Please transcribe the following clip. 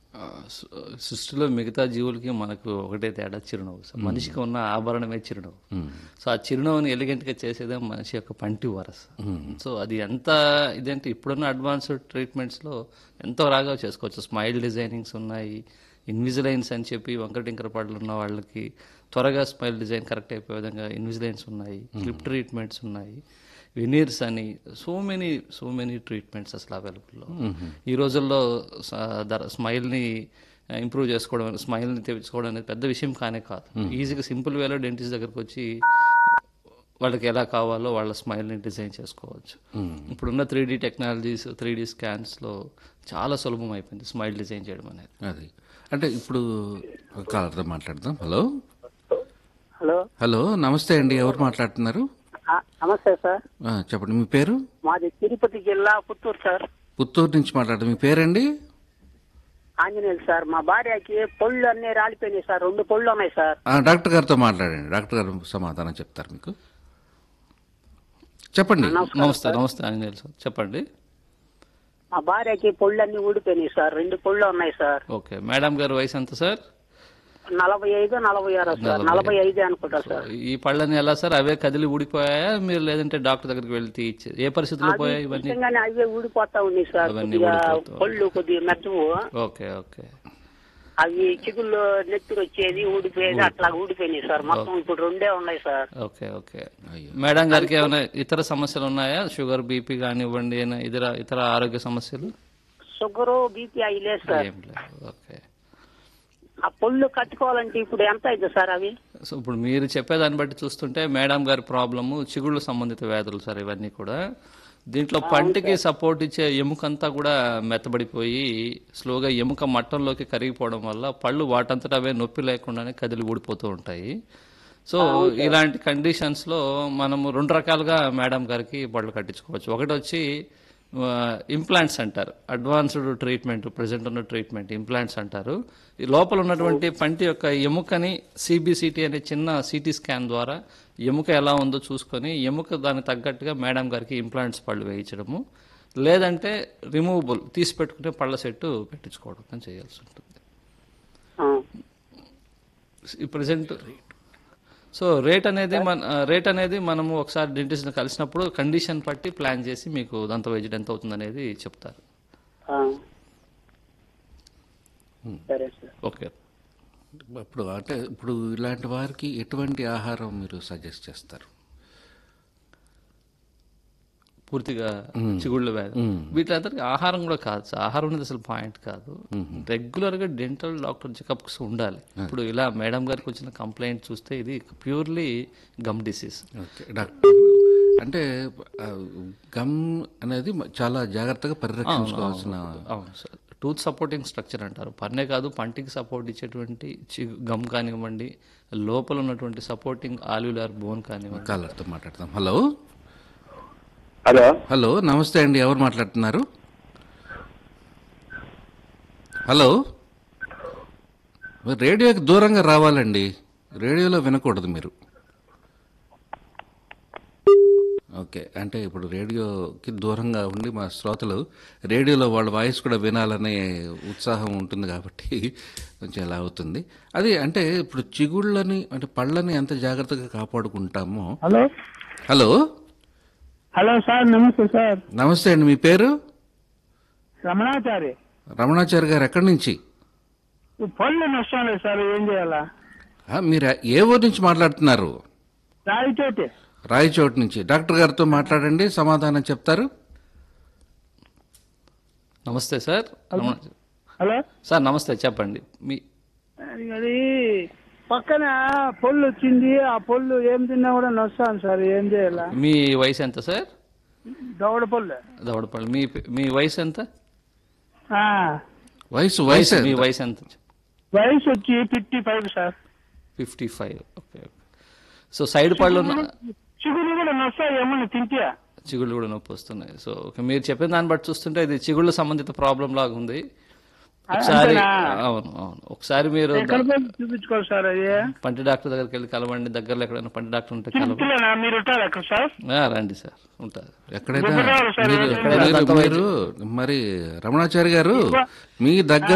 ఆ, సు- సృష్టిలో మిగతా జీవులకి మనకు ఒకటే తేడా చిరునవ్వు సో మనిషికి ఉన్న ఆభరణమే చిరునవ్వు సో ఆ చిరునవ్వుని ఎలిగెంట్గా చేసేదే మనిషి యొక్క పంటి వరస సో అది ఎంత ఇదంటే ఇప్పుడున్న అడ్వాన్స్డ్ ట్రీట్మెంట్స్లో ఎంతో రాగా చేసుకోవచ్చు స్మైల్ డిజైనింగ్స్ ఉన్నాయి ఇన్విజిలైన్స్ అని చెప్పి వంకటింకర పళ్ళు ఉన్న వాళ్ళకి త్వరగా స్మైల్ డిజైన్ కరెక్ట్ అయిపోయే విధంగా ఇన్విజిలైన్స్ ఉన్నాయి క్లిప్ ట్రీట్మెంట్స్ ఉన్నాయి వెనీర్స్ అని so many so many treatments అసలు అవైలబుల్లో ఈ రోజుల్లో స- ధర స్మైల్ని ఇంప్రూవ్ చేసుకోవడం స్మైల్ని తెచ్చుకోవడం అనేది పెద్ద విషయం కానే కాదు ఈజీగా సింపుల్ వేలో డెంటిస్ట్ దగ్గరకు వచ్చి వాళ్ళకి ఎలా కావాలో వాళ్ళ స్మైల్ని డిజైన్ చేసుకోవచ్చు ఇప్పుడున్న three D technologies three D స్కాన్స్లో చాలా సులభం అయిపోయింది స్మైల్ డిజైన్ చేయడం అనేది అది అంటే ఇప్పుడు కాలర్తో మాట్లాడదాం హలో హలో హలో నమస్తే అండి ఎవరు మాట్లాడుతున్నారు ఆ, నమస్తే సార్ ఆ, చెప్పండి మీ పేరు మాది తిరుపతి జిల్లా పుత్తూరు సార్ పుత్తూరు నుంచి మాట్లాడదు మీ పేరండి ఆంజనేయులు సార్ మా భార్యకి పళ్ళు అన్ని రాలిపోయినాయి సార్ రెండు పళ్ళు ఉన్నాయి సార్ ఆ, డాక్టర్ గారితో మాట్లాడండి డాక్టర్ గారు సమాధానం చెప్తారు మీకు చెప్పండి నమస్తే నమస్తే ఆంజనేయులు సార్ చెప్పండి మా భార్యకి పళ్ళు అన్ని ఊడిపోయినాయి సార్ రెండు పళ్ళు ఉన్నాయి సార్ ఓకే మేడం గారు వయసు ఎంత సార్ నలభై ఐదు నలభై ఆరు సార్ నలభై ఐదు అనుకుంటా సార్ ఈ పళ్ళని ఎలా సార్ అవే కదిలి ఊడిపోయాయా మీరు లేదంటే డాక్టర్ దగ్గరికి వెళ్తే తీయించారు ఏ పరిస్థితుల్లో పోయాయి ఇవన్నీ నిజంగానే అవే ఊడిపోతా ఉన్నాయి సార్ అవన్నీ కొద్దిగా ఊడిపోతా పళ్ళు కొద్దిగా మెత్తవు ఓకే ఓకే అవి చిగుళ్ళు నెత్తురు వచ్చేది ఊడిపోయేది అట్లా ఊడిపోయినాయి సార్ మొత్తం ఇప్పుడు రెండే ఉన్నాయి సార్ ఓకే ఓకే మేడం గారికి ఏమైనా ఇతర సమస్యలు ఉన్నాయా షుగర్ బీపీ కానివ్వండి ఏమైనా ఇతర ఇతర ఆరోగ్య సమస్యలు షుగరు బీపీ అవి లేదు సార్ ఏం లేవు ఓకే ఆ పళ్ళు కట్టుకోవాలంటే ఇప్పుడు ఎంత అవుతుంది సార్ అవి సో ఇప్పుడు మీరు చెప్పేదాన్ని బట్టి చూస్తుంటే మేడం గారి ప్రాబ్లము చిగుళ్ళు సంబంధిత వ్యాధులు సార్ ఇవన్నీ కూడా దీంట్లో పంటికి సపోర్ట్ ఇచ్చే ఎముకంతా కూడా మెత్తబడిపోయి స్లోగా ఎముక మట్టంలోకి కరిగిపోవడం వల్ల పళ్ళు వాటంతట అవే నొప్పి లేకుండానే కదిలి ఊడిపోతూ ఉంటాయి సో ఇలాంటి కండిషన్స్లో మనము రెండు రకాలుగా మేడం గారికి పళ్ళు కట్టించుకోవచ్చు ఒకటి వచ్చి ఇంప్లాంట్స్ అంటారు అడ్వాన్స్డ్ ట్రీట్మెంట్ ప్రజెంట్ ఉన్న ట్రీట్మెంట్ ఇంప్లాంట్స్ అంటారు ఈ లోపల ఉన్నటువంటి పంటి యొక్క ఎముకని సిబిసిటీ అనే చిన్న సిటీ స్కాన్ ద్వారా ఎముక ఎలా ఉందో చూసుకొని ఎముక దానికి తగ్గట్టుగా మేడం గారికి ఇంప్లాంట్స్ పళ్ళు వేయించడము లేదంటే రిమూవబుల్ తీసి పెట్టుకునే పళ్ళ సెట్టు పెట్టించుకోవడం అని చేయాల్సి ఉంటుంది ఆ. ఈ ప్రజెంట్ సో రేట్ అనేది మన రేట్ అనేది మనము ఒకసారి డెంటిస్ట్ని కలిసినప్పుడు కండిషన్ బట్టి ప్లాన్ చేసి మీకు దంత వైద్యుడు ఎంత అవుతుంది అనేది చెప్తారు ఆ. సరే సార్ ఓకే ఇప్పుడు అంటే ఇప్పుడు ఇలాంటి వారికి ఎటువంటి ఆహారం మీరు సజెస్ట్ చేస్తారు పూర్తిగా చిగుళ్ళ వ్యాధి వీటిలందరికీ ఆహారం కూడా కాదు సార్. ఆహారం అనేది అసలు పాయింట్ కాదు రెగ్యులర్ గా డెంటల్ డాక్టర్ చెకప్స్ ఉండాలి ఇప్పుడు ఇలా మేడం గారికి వచ్చిన కంప్లైంట్ చూస్తే ఇది purely gum disease okay doctor అంటే ఆ, గమ్ అనేది చాలా జాగ్రత్తగా పరిరక్షించుకోవాల్సిన అవును సార్ టూత్ సపోర్టింగ్ స్ట్రక్చర్ అంటారు పన్నే కాదు పంటికి సపోర్ట్ ఇచ్చేటువంటి చి- గమ్ కానివ్వండి లోపల ఉన్నటువంటి సపోర్టింగ్ ఆల్యులార్ బోన్ కానివ్వండి కాలర్తో మాట్లాడదాం హలో హలో హలో నమస్తే అండి ఎవరు మాట్లాడుతున్నారు హలో మీరు రేడియోకి దూరంగా రావాలండి రేడియోలో వినకూడదు మీరు ఓకే అంటే ఇప్పుడు రేడియోకి దూరంగా ఉండి మా శ్రోతలు రేడియోలో వాళ్ళ వాయిస్ కూడా వినాలనే ఉత్సాహం ఉంటుంది కాబట్టి కొంచెం ఎలా అవుతుంది అది అంటే ఇప్పుడు చిగుళ్ళని అంటే పళ్ళని ఎంత జాగ్రత్తగా కాపాడుకుంటామో హలో హలో హలో సార్ నమస్తే సార్ నమస్తే అండి మీ పేరు రమణాచారి రమణాచారి గారు ఎక్కడి నుంచి పళ్ళు నష్టం లేదు సార్ ఏం చేయాలా ఆ, మీరు ఏ ఊరు నుంచి మాట్లాడుతున్నారు రాయితోటి రాయచోటు నుంచి డాక్టర్ గారితో మాట్లాడండి సమాధానం చెప్తారు నమస్తే సార్ రమణ- హలో సార్ నమస్తే చెప్పండి మీ అది పక్కన పొల్లు వచ్చింది ఆ పొల్లు ఏం తిన్నా కూడా నొస్తాను సార్ ఏం చేయాలా మీ వయసు ఎంత సార్ దవడ పొల్లు దవడపల్లి మీ మీ వయసు ఎంత ఆ, వయసు వయసు మీ ఎంత? వయసు ఎంత వయసు వచ్చి fifty five sir fifty five okay okay so side పళ్ళు ఉన్న చిగురు కూడా నొస్తాయి ఏమన్నా తింటే చిగుళ్ళు కూడా నొప్పి వస్తున్నాయి సో ఓకే మీరు చెప్పిన దాన్ని బట్టి చూస్తుంటే ఇది చిగుళ్ళ సంబంధిత ప్రాబ్లం లాగా ఉంది ఒకసారి అవును అవును ఒకసారి మీరు ఎక్కడ పోయి చూపించుకోవాలి సార్ అది పంటి డాక్టర్ దగ్గరికి వెళ్ళి కలవండి దగ్గరలో ఎక్కడైనా పంటి డాక్టర్ ఉంటే కలవండి తిరుగుతులేనా మీరు ఉంటారు అక్కడ సార్ ఆ, రండి సార్ ఉంటారు ఎక్కడైనా వివరాలు సార్ మీరు- ఎక్కడైనా మీరు- దంత మీరు మరి రమణాచారి గారు మీ దగ్గర